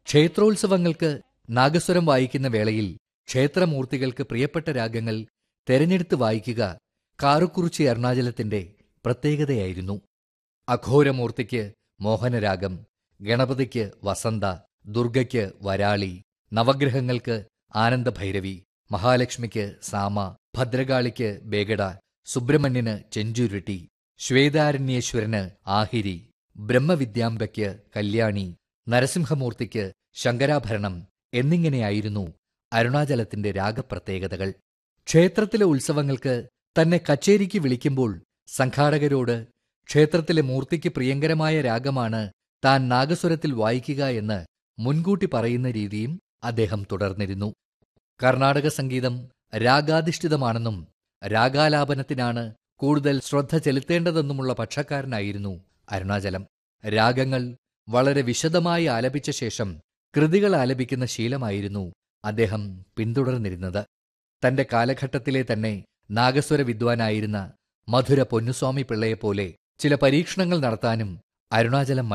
ക്ഷേത്രോത്സവങ്ങൾക്ക് നാഗസ്വരം വായിക്കുന്ന വേളയിൽ ക്ഷേത്രമൂർത്തികൾക്ക് പ്രിയപ്പെട്ട രാഗങ്ങൾ തെരഞ്ഞെടുത്ത് വായിക്കുക കാറുക്കുറിച്ചി അരുണാചലത്തിന്റെ പ്രത്യേകതയായിരുന്നു അഘോരമൂർത്തിക്ക് മോഹനരാഗം ഗണപതിക്ക് വസന്ത ദുർഗയ്ക്ക് വരാളി നവഗ്രഹങ്ങൾക്ക് ആനന്ദഭൈരവി മഹാലക്ഷ്മിക്ക് സാമ ഭദ്രകാളിക്ക് ബേഗഡ സുബ്രഹ്മണ്യന് ചെഞ്ചുരുട്ടി ശ്വേതാരണ്യേശ്വരന് ആഹിരി ബ്രഹ്മവിദ്യാംബയ്ക്ക് കല്യാണി നരസിംഹമൂർത്തിക്ക് ശങ്കരാഭരണം എന്നിങ്ങനെയായിരുന്നു അരുണാചലത്തിന്റെ രാഗപ്രത്യേകതകൾ ക്ഷേത്രത്തിലെ ഉത്സവങ്ങൾക്ക് തന്നെ കച്ചേരിക്ക് വിളിക്കുമ്പോൾ സംഘാടകരോട് ക്ഷേത്രത്തിലെ മൂർത്തിക്ക് പ്രിയങ്കരമായ രാഗമാണ് താൻ നാഗസ്വരത്തിൽ വായിക്കുക എന്ന് മുൻകൂട്ടി പറയുന്ന രീതിയും അദ്ദേഹം തുടർന്നിരുന്നു കർണാടക സംഗീതം രാഗാധിഷ്ഠിതമാണെന്നും രാഗാലാപനത്തിനാണ് കൂടുതൽ ശ്രദ്ധ ചെലുത്തേണ്ടതെന്നുമുള്ള പക്ഷക്കാരനായിരുന്നു അരുണാചലം രാഗങ്ങൾ വളരെ വിശദമായി ആലപിച്ച ശേഷം കൃതികൾ ആലപിക്കുന്ന ശീലമായിരുന്നു അദ്ദേഹം പിന്തുടർന്നിരുന്നത് തന്റെ കാലഘട്ടത്തിലെ തന്നെ നാഗസ്വര വിദ്വാനായിരുന്ന മധുര പൊന്നുസ്വാമി പിള്ളയെപ്പോലെ ചില പരീക്ഷണങ്ങൾ നടത്താനും അരുണാചലം